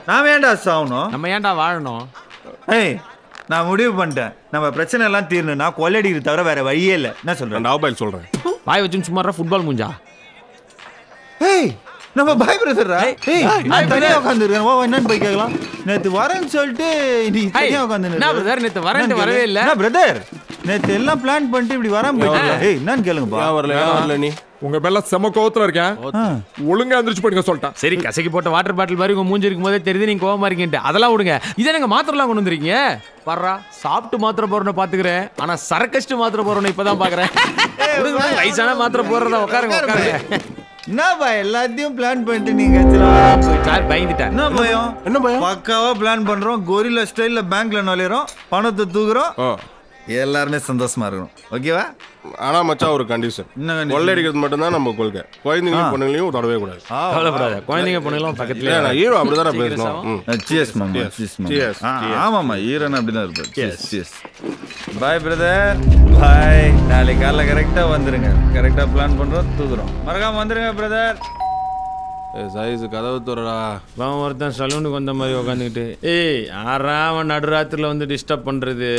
நாம ஏன்டா சாகணும் நம்ம ஏன்டா வாழணும் ஏய் நான் முடிவு பண்ணிட்டேன் நம்ம பிரச்சனை எல்லாம் தீரணும்னா கொள்ளடிக்கிறது தவிர வேற வழியே இல்லை என்ன சொல்றேன் நான் மொபைல் சொல்றேன் வாய் வச்சுன்னு சும்மா ஃபுட்பால் மூஞ்சா ஏய் நம்ம பாய் பிரதர்ரா ஏய் ஏய், நான் தனியா உட்காந்துருக்கேன் ஓ என்னன்னு போய் கேட்கலாம் நேத்து வரேன்னு சொல்லிட்டு நீ தனியா உட்காந்து என்ன brother, நேத்து வரேன்ட்டு வரவே இல்ல. என்ன பிரதர் நேத்து எல்லாம் பிளான் பண்ணிட்டு இப்படி வராம போயிட்டீங்க ஏய் என்னன்னு கேளுங்கப்பா ஏன் வரல ஏன் வரல நீ உங்க பேர்ல செம கோவத்துல இருக்கேன் ஆ. ஒழுங்கா எந்திரிச்சு போயிடுங்க சொல்லிட்டேன் சரி கசக்கி போட்ட வாட்டர் பாட்டில் மாதிரி உங்க மூஞ்சி இருக்கும் போதே தெரியுது நீங்க கோவமா இருக்கீங்க அதெல்லாம் விடுங்க இதை நீங்க மாத்திரலாம் கொண்டு வந்திருக்கீங்க வர்றா சாப்பிட்டு மாத்திரை போறவனை பாத்துக்கிறேன் ஆனா சரக்கஸ்ட் மாத்திரை போறவனை இப்பதான் பாக்குறேன் விடுங்க, விடுங்க, வயசான மாத்திரை போடுறதா உட்காருங்க உட்காருங்க என்னப்பா எல்லாத்தையும் பிளான் பண்ணிட்டு நீங்க வச்சுலாம் சார் பயந்துட்டேன் என்ன பயம் என்ன பயம்? பக்காவா பிளான் பண்றோம் கொரில்லா ஸ்டைல்ல பேங்க்ல நுழையிறோம் பணத்தை தூக்குறோம் ஆ. எல்லாருமே சந்தோஷமா இருக்கணும் ஓகேவா ஆனா மச்சான் ஒரு கண்டிஷன் என்ன condition? கொள்ளையடிக்கிறது மட்டும்தான் நம்ம கொள்கை குழந்தைங்களையும் பொண்ணுங்களையும் தொடவே கூடாது கவலைப்படாத குழந்தைங்க பொண்ணுலாம் இல்ல பக்கத்துல நான் ஹீரோ அப்படிதானே பேசணும் ம். சியர்ஸ் மாமா Cheers. Cheers Cheers. மாமா Cheers. ஆமாம்மா ஈரன் அப்படிதான் இருப்பார் cheers cheers bye brother bye நாளைக்கு காலைல கரெக்டா வந்துருங்க கரெக்டா பிளான் பண்றோம் தூக்குறோம் மறக்காம வந்துருங்க பிரதர் ஏய், சைஸ் கதவு துறடா அவன் ஒருத்தன் சலூனுக்கு வந்த மாதிரி உட்காந்துக்கிட்டு ஏய் யாரா அவன் நடுராத்திரில வந்து டிஸ்டர்ப் பண்றது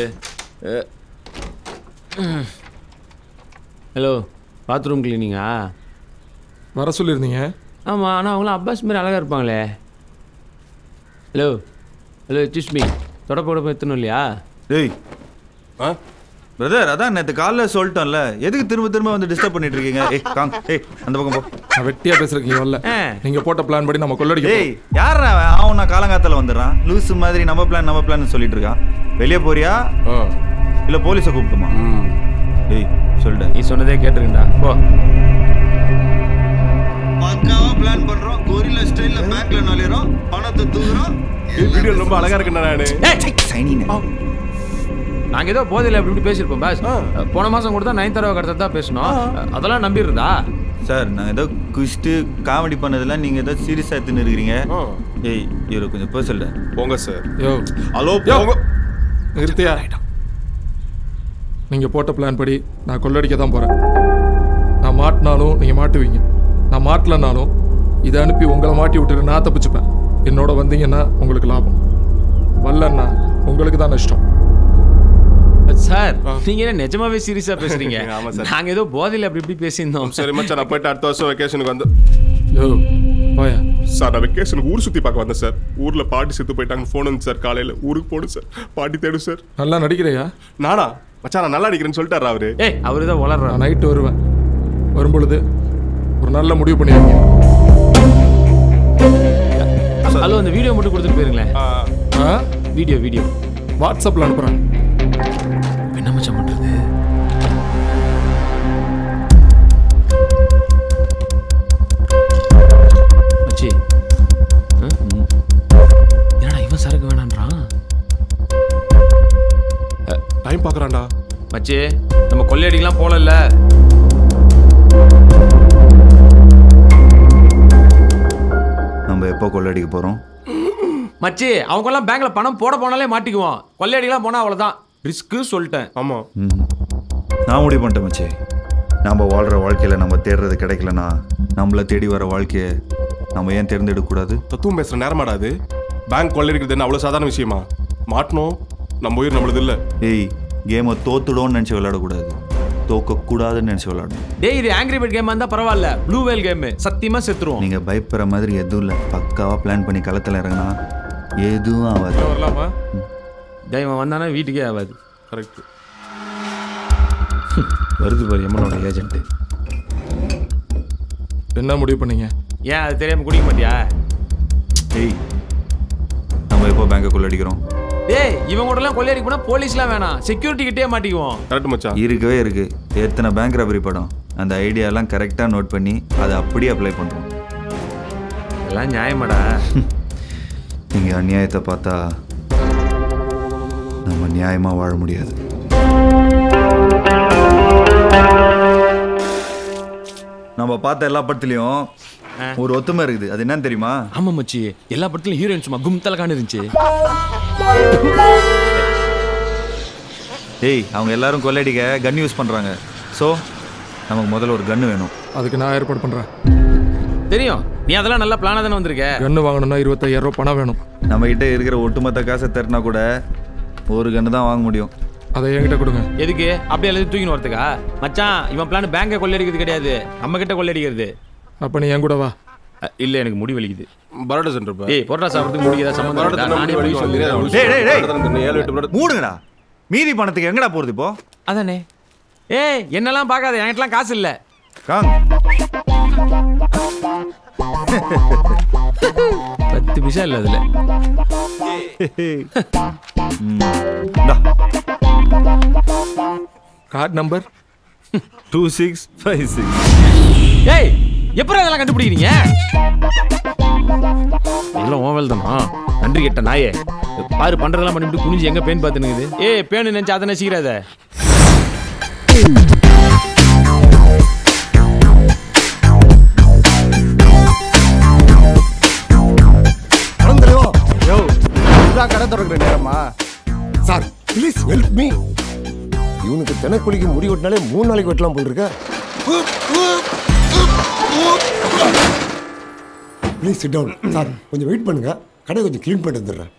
ஹலோ பாத்ரூம் கிளீனிங்கா வர சொல்லியிருந்தீங்க ஆமாம் ஆனால் அவங்களாம் அப்பாஸ் மாதிரி அழகாக இருப்பாங்களே ஹலோ ஹலோ எக்ஸ்கியூஸ் மீ தொடப்ப உடப்ப எத்தணும் இல்லையா டேய் ஆ பிரதர் அதான் நேத்து காலைல சொல்லிட்டோம்ல எதுக்கு திரும்ப திரும்ப வந்து டிஸ்டர்ப் பண்ணிட்டு இருக்கீங்க ஏய் காங் ஏய் அந்த பக்கம் போ நான் வெட்டியா பேசுறீங்க வரல ஆ. நீங்க போட்ட பிளான் படி நம்ம கொள்ளடிக்க ஏய் யார் அவன் அவன் நான் காலங்காத்தால வந்துடுறான் லூசு மாதிரி நம்ம பிளான் நம்ம பிளான் சொல்லிட்டு இருக்கான் வெளியே போறியா ஆ இல்ல போலீஸை கூப்பிட்டுமா ம் ஏய் சொல்லிட்டேன் நீ சொன்னதே கேட்டுருங்கடா போ பக்காவா பிளான் பண்றோம் கொரில்லா ஸ்டைல்ல பேங்க்ல நுழையிறோம் பணத்தை தூக்குறோம் வீடியோ ரொம்ப அழகா இருக்குண்ணா நானு சைனிங் நாங்கள் ஏதோ போதையில் அப்படி இப்படி பேசியிருப்போம் பாஸ் போன மாதம் கூட தான் நைன் தடவை கடத்த தான் பேசணும் அதெல்லாம் நம்பிடுறதா சார் நான் ஏதோ குஷ்டு காமெடி பண்ணதெல்லாம் நீங்க ஏதோ சீரியஸா எடுத்துன்னு இருக்கிறீங்க ஆ. ஏய் இவரு கொஞ்சம் பேசல போங்க சார் யோ ஹலோ யோ. போங்க நிறுத்தியா நீங்க போட்ட பிளான் படி நான் கொள்ளடிக்க தான் போறேன் நான் மாட்டினாலும் நீங்க மாட்டுவீங்க நான் மாட்டலனாலும் இதை அனுப்பி உங்களை மாட்டி விட்டுட்டு நான் தப்பிச்சுப்பேன் என்னோட வந்தீங்கன்னா உங்களுக்கு லாபம் வரலன்னா உங்களுக்கு தான் நஷ்டம் சார் நீங்கள் என்ன நிஜமாவே சீரியஸாக பேசுறீங்க ஆமா சார். நாங்கள் ஏதோ போதையில் அப்படி இப்படி பேசியிருந்தோம் சரி மச்சான் நான் போயிட்டு அடுத்த வருஷம் வெக்கேஷனுக்கு வந்து யோ போயா சார் நான் வெக்கேஷனுக்கு ஊர் சுத்தி பார்க்க வந்தேன் சார் ஊர்ல பாட்டி செத்து போயிட்டாங்க ஃபோன் வந்து சார் காலையில ஊருக்கு போடும் சார் பாட்டி தேடும் சார் நல்லா நடிக்கிறையா நானா மச்சான் நான் நல்லா அடிக்கிறேன்னு சொல்லிட்டாரு அவரு ஏய் அவரு தான் வளர்றான் நான் நைட்டு வருவேன் வரும்பொழுது ஒரு நல்ல முடிவு பண்ணிடுவீங்க ஹலோ அந்த வீடியோ மட்டும் கொடுத்துட்டு போயிருங்களேன் ஆ, ஆ வீடியோ வீடியோ வாட்ஸ்அப்பில் அனுப்புகிறேன் என்ன மச்சான் பண்ணுறது மச்சி ஆ? என்னடா இவன் சரக்கு வேணான்றான் டைம் பார்க்கறான்டா மச்சி நம்ம கொள்ளையடிக்கலாம் போகலல்ல நம்ம எப்போ கொள்ளடிக்க போறோம் மச்சி அவங்கெல்லாம் பேங்க்ல பணம் போட போனாலே மாட்டிக்குவோம் கொள்ளையடிக்கலாம் போனா அவ்வளவுதான் ரிஸ்க்கு சொல்லிட்டேன் ஆமா ம். நான் முடிவு பண்ணிட்டேன் மச்சி நம்ம வாழ்கிற வாழ்க்கையில் நம்ம தேடுறது கிடைக்கலனா நம்மளை தேடி வர வாழ்க்கையை நம்ம ஏன் தேர்ந்தெடுக்கக்கூடாது தத்துவம் பேசுற நேரமாடா அது பேங்க் கொள்ளையடிக்கிறது என்ன அவ்வளவு சாதாரண விஷயமா மாட்டணும் நம்ம உயிர் நம்மளது இல்ல ஏய் கேமை தோத்துடோன்னு நினச்சி விளையாடக்கூடாது தோக்கக்கூடாதுன்னு நினச்சி விளையாடணும் டேய் இது ஆங்கிரி பேர்ட் கேம் இருந்தா பரவாயில்ல ப்ளூ வேல் கேம் சத்தியமா செத்துருவோம் நீங்கள் பயப்படுற மாதிரி எதுவும் இல்லை பக்காவாக பிளான் பண்ணி களத்தில் இறங்கினா எதுவும் ஆகாது வரலாமா தெய்வம் வந்தானா வீட்டுக்கே ஆகாது கரெக்ட் வருது பாரு எம்மனோட ஏஜென்ட் என்ன முடிவு பண்ணீங்க ஏன் அது தெரியாம குடிக்க மாட்டியா ஏய் நம்ம எப்போ பேங்கை கொள்ளடிக்கிறோம் டேய் இவன் கூட எல்லாம் கொள்ளையடிக்க போனா போலீஸ்லாம் வேணாம் செக்யூரிட்டி கிட்டே மாட்டிக்குவோம் கரெக்ட் மச்சான் இருக்கவே இருக்கு எத்தனை பேங்க் ரபரி படம் அந்த ஐடியாலாம் கரெக்டாக நோட் பண்ணி அதை அப்படியே அப்ளை பண்ணுறோம் எல்லாம் நியாயமாடா நீங்கள் அநியாயத்தை பார்த்தா நம்ம நியாயமாக வாழ முடியாது நம்ம பார்த்த எல்லா படத்துலையும் ஒரு ஒத்துமை இருக்குது அது என்னன்னு தெரியுமா ஆமா மச்சி எல்லா படத்துலயும் ஹீரோயின் சும்மா கும் தலகான்னு இருந்துச்சு ஏய் அவங்க எல்லாரும் கொள்ளடிக்க கன் யூஸ் பண்ணுறாங்க ஸோ நமக்கு முதல்ல ஒரு கன்று வேணும் அதுக்கு நான் ஏற்பாடு பண்ணுறேன் தெரியும் நீ அதெல்லாம் நல்ல பிளானா தானே வந்திருக்க கன்று வாங்கணும்னா இருபத்தாயிரம் ரூபாய் பணம் வேணும் நம்ம கிட்ட இருக்கிற ஒட்டுமொத்த காசை தட்டினா கூட ஒரு கன்று தான் வாங்க முடியும் அதை என்கிட்ட கொடுங்க எதுக்கு அப்படியே எல்லாத்தையும் தூக்கின்னு வரதுக்கா மச்சான் இவன் பிளான் பேங்கை கொள்ளையடிக்கிறது கிடையாது நம்ம கிட்ட கொள்ளையடிக்கிறது அப்போ நீ என் கூட வா அ, இல்ல எனக்கு முடி வலிக்குது பரோட்டா சென்டர் ஏய் பொரோட்டா சாப்பிட்றதுக்கு முடியாத சம்மந்தம் பரோட்டா இல்ல. நானே போய் சொல்லிடுறேன் டேய் டேய் டேய் தின்னு ஏழு எட்டு பரோட்டா மூடுங்கடா மீதி பணத்துக்கு எங்கடா போறது இப்போ அதானே ஏய் என்னெல்லாம் பார்க்காத என்கிட்டலாம் காசு இல்ல காங் பத்து பைசா இல்ல அதுல இந்தா card number two six five six ஏய் எப்படி அதெல்லாம் கண்டுபிடிக்கிறீங்க எல்லாம் ஓவல் தானா நன்றி கெட்ட நாயே பாரு பண்றதெல்லாம் பண்ணிட்டு குனிஞ்சு எங்க பேன் பார்த்துனுக்குது ஏய் பேனு நினைச்சு அதை நசிக்கிறாத பணந்தலைவா யோ இதுதான் கடை திறக்கிற நேரமா சார் ப்ளீஸ் ஹெல்ப் மீ இவனுக்கு தினக்கூலிக்கு முடி வெட்டினாலே மூணு நாளைக்கு வெட்டலாம் போல் இருக்க ப்ளீஸ் சிட் டவுன் சார் கொஞ்சம் வெயிட் பண்ணுங்க கடை கொஞ்சம் க்ளீன் பண்ணிட்டு வந்துடுறேன்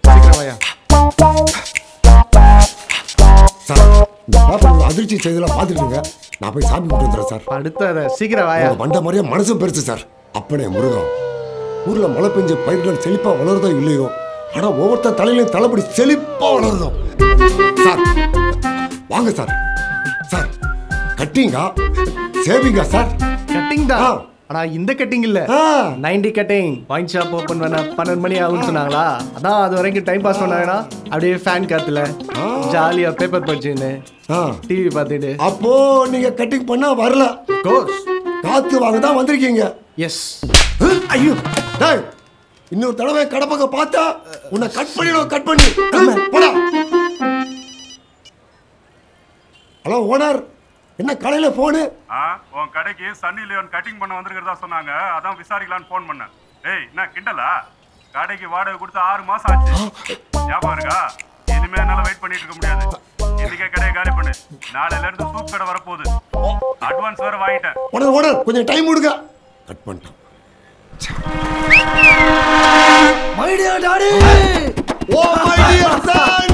சார் இந்த பேப்பர் அதிர்ச்சி செய்தெல்லாம் பார்த்துட்டுங்க நான் போய் சாமி கும்பிட்டு வந்துடுறேன் சார் அடுத்த சீக்கிரம் வாயா உங்க வண்ட மாதிரியே மனசும் பெருசு சார் அப்பனே முருகன் ஊர்ல மழை பெஞ்ச பயிர்கள் செழிப்பா வளருதோ இல்லையோ ஆனா ஒவ்வொருத்தர் தலையிலையும் தலைப்படி செழிப்பா வளருதோ சார் வாங்க சார் சார் கட்டிங்கா சேவிங்கா சார் கட்டிங் தான் ஆ. ஆனா இந்த கட்டிங் இல்ல ஆ. Ninety cutting point shop open பண்ண பன்னெண்டு மணி ஆகும்னு சொன்னாங்களா அதான் அது வரைக்கும் டைம் பாஸ் பண்ணாங்கன்னா அப்படியே ஃபேன் காத்துல ஜாலியா பேப்பர் படிச்சுன்னு ஆ. டிவி பார்த்துட்டு அப்போ நீங்க கட்டிங் பண்ணா வரல கோர்ஸ் காத்து வாங்க தான் வந்திருக்கீங்க எஸ் ஐயோ டேய் இன்னொரு தடவை கடப்பக்க பார்த்தா உன்னை கட் பண்ணிடுவோம் கட் பண்ணி போடா ஹலோ ஓனர் என்ன கடையில போனு ஆ உன் கடைக்கு சன்னி லியோன் கட்டிங் பண்ண வந்திருக்கிறதா சொன்னாங்க அதான் விசாரிக்கலான்னு ஃபோன் பண்ணேன் ஏய் என்ன கிண்டலா கடைக்கு வாடகை கொடுத்து ஆறு மாசம் ஆச்சு ஞாபகம் இருக்கா இனிமே என்னால வெயிட் பண்ணிட்டு இருக்க முடியாது இன்னைக்கே கடையை காலி பண்ணு நாளையில இருந்து சூப் கடை வரப்போகுது அட்வான்ஸ் வேற வாங்கிட்டேன் ஓனர் ஓனர் கொஞ்சம் டைம் கொடுங்க கட் பண்ணிட்டோம் my dear daddy oh my dear son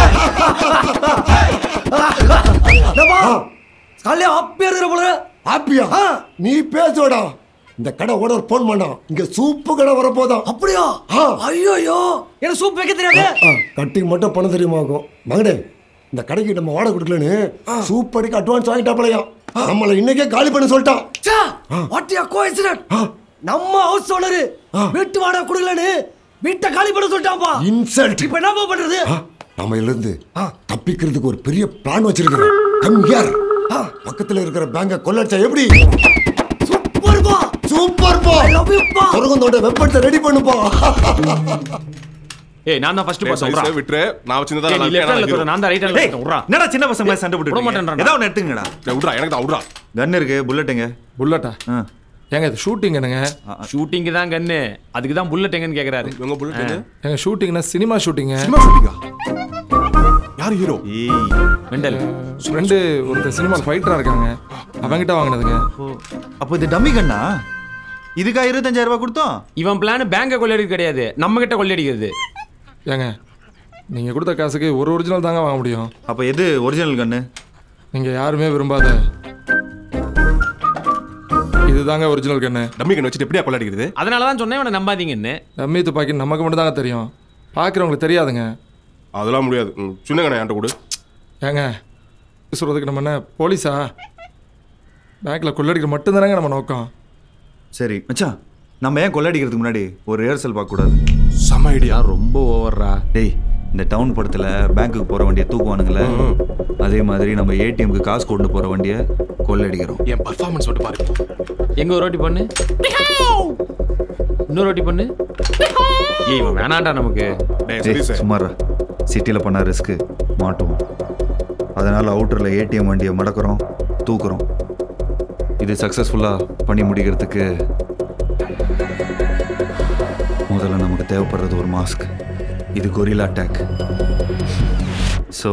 காலையில அப்பே இருக்கிற போல ஹாப்பியா நீ பேசுவடா இந்த கடை ஓனர் போன் பண்ணான் இங்க சூப்பு கடை வரப்போதான் அப்படியா ஆ. ஐயோ எனக்கு சூப் வைக்க தெரியாது கட்டிங் மட்டும் பணம் தெரியுமாக்கும் மகனே இந்த கடைக்கு நம்ம வாடகை கொடுக்கலன்னு சூப் அடிக்க அட்வான்ஸ் வாங்கிட்டாப்பலையா நம்மள இன்னைக்கே காலி பண்ண சொல்லிட்டான் வாட் யா கோஇன்சிடென்ட் ஆ. நம்ம ஹவுஸ் ஓனர் வீட்டு வாடகை கொடுக்கலன்னு வீட்டை காலி பண்ண சொல்லிட்டாப்பா இன்சல்ட் இப்போ என்ன பண்றது நம்ம இதுல இருந்து தப்பிக்கிறதுக்கு ஒரு பெரிய பிளான் வச்சிருக்கிறோம் கம் ஹியர் பக்கத்துல இருக்கிற பேங்க கொள்ளடிச்சா எப்படி சூப்பர்ப்பா சூப்பர் பா ஐ லவ் யூ பா சொர்க்கந்தோட வெப்பத்தை ரெடி பண்ணுப்பா ஏய் நான் தான் ஃபர்ஸ்ட் பாஸ் சொல்றேன் விட்டுரு நான் வச்சிருந்தா ஏய், நீ லெஃப்ட் ஹேண்ட்ல தொடு நான் தான் ரைட் ஹேண்ட்ல டேய் தொடுறேன் விட்றா என்னடா சின்ன பசங்க மாதிரி சண்டை விட போட்டு மாட்டேன்றான். ஏதாவது ஒன்று எடுத்துங்கடா விட்றா எனக்கு தான் விட்றா கன் இருக்கு புல்லட்டுங்க புல்லட்டா ஆ ஏங்க இது ஷூட்டிங் என்னங்க ஷூட்டிங்க்கு தான் கண்ணு அதுக்கு தான் புல்லட் எங்கன்னு கேக்குறாரு உங்க புல்லட் எங்க ஷூட்டிங்னா சினிமா ஷூட்டிங்க சினிமா ஷூட்டிங்கா யார் ஹீரோ ஏய் மெண்டல் ஃப்ரெண்டு ஒருத்தர் சினிமா ஃபைட்டரா இருக்காங்க அவங்கிட்ட வாங்கினதுங்க அப்போ இது டம்மி கண்ணா இதுக்கா இருபத்தஞ்சாயிரம் ரூபாய் கொடுத்தோம் இவன் பிளான் பேங்கை கொள்ளையடிக்க கிடையாது நம்ம கிட்ட கொள்ளையடிக்கிறது ஏங்க நீங்க கொடுத்த காசுக்கு ஒரு ஒரிஜினல் தாங்க வாங்க முடியும் அப்போ எது ஒரிஜினல் கண்ணு நீங்க யாருமே விரும்பாத இதுதாங்க ஒரிஜினல் கண்ணு டம்மி கண்ணு வச்சுட்டு எப்படியா கொள்ளடிக்கிறது அதனால தான் சொன்னேன் இவனை நம்பாதீங்கன்னு டம்மி துப்பாக்கி நமக்கு மட்டும் தாங்க தெரியும் பார்க்குறவங்களுக்கு தெரியாதுங்க அதெல்லாம் முடியாது ம், சின்ன கண்ணை என்கிட்ட கொடு ஏங்க சொல்கிறதுக்கு நம்ம என்ன போலீஸா பேங்க்கில் கொள்ளடிக்கிற மட்டும்தானங்க நம்ம நோக்கம் சரி மச்சான் நம்ம ஏன் கொள்ளடிக்கிறதுக்கு முன்னாடி ஒரு ரிஹர்சல் பார்க்கக்கூடாது செம ஐடியா ரொம்ப ஓவர்ரா டேய் இந்த டவுன் படத்தில் பேங்க்குக்கு போகிற வண்டியை தூக்குவானுங்களே அதே மாதிரி நம்ம ஏடிஎம்க்கு காசு கொண்டு போகிற வண்டியை கொள்ளடிக்கிறோம் என் பர்ஃபார்மன்ஸ் மட்டும் பாரு எங்க ஒரு வாட்டி பண்ணு இன்னொரு வாட்டி பண்ணு ஏய் இவன் வேணாண்டா நமக்கு டேய் ஏய் சதீஷ் சுமாரா சிட்டியில் பண்ணால் ரிஸ்க்கு மாட்டுவோம் அதனால் அவுட்டரில் ஏடிஎம் வண்டியை மடக்கிறோம் தூக்குறோம் இது சக்ஸஸ்ஃபுல்லாக பண்ணி முடிக்கிறதுக்கு முதல்ல நமக்கு தேவைப்படுறது ஒரு மாஸ்க் இது கொரில்லா அட்டாக் ஸோ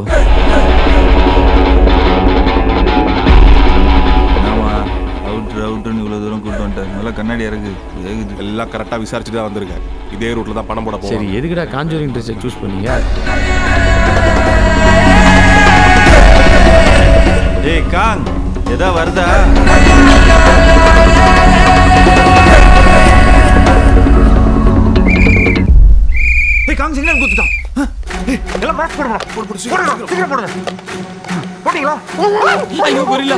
நாம அவுட்ரு அவுட்ருன்னு இவ்வளோ தூரம் கூட்டு பண்ணிட்டு வந்துட்டார் நல்லா கண்ணாடி இறகு ஏகுது எல்லாம் கரெக்டாக விசாரிச்சுட்டு தான் வந்திருக்கேன் இதே ரூட்ல தான் பணம் போட சரி போவோம் எதுக்குடா காஞ்சூரிங் ட்ரெஸ்ஸை சூஸ் பண்ணீங்க ஏய் காங் எதா வருதா ஏய் காங்க சிக்னல் குத்துட்டான் ஏய், எல்லாம் மாஸ்க் போடுங்க போடு போடு சீக்கிரம் சீக்கிரம் போடுங்க போட்டீங்களா ஐயோ கொரில்லா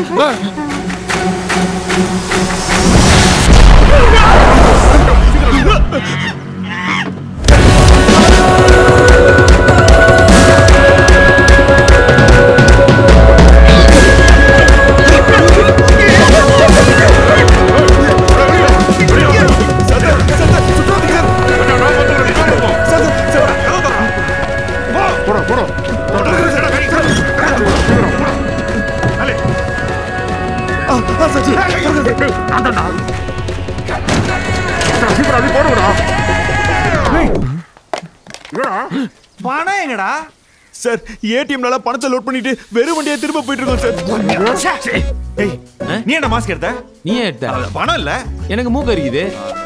பணம் எங்கடா சார் ஏடிஎம்ல பணத்தை லோட் பண்ணிட்டு வெறும் வண்டியா திரும்ப போயிட்டு இருக்கோம் சார் ஏய் நீ என்ன மாஸ்க் எடுத்த நீ ஏன் எடுத்த அது பணம் இல்ல எனக்கு மூக்கு அரிக்குது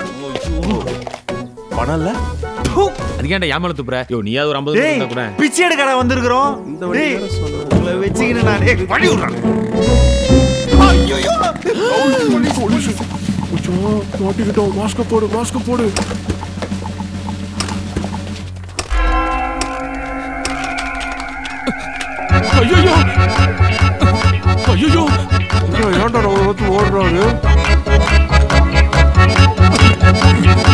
பணம் இல்ல அதுக்கேன்டா ஏமால துப்புற யோ நீயாவது ஒரு ஐம்பது டேய் இருந்தா கூட பிச்சை எடுக்கடா வந்திருக்கிறோம் டேய் உங்களை வச்சுக்கின்னு நான் ஏய், வழி விடுறேன் மாட்டிக்கிட்டோம் மாஸ்க போடு மாஸ்க போடு ஐயோ ஐயோ ஏன்டா ஓடுறாரு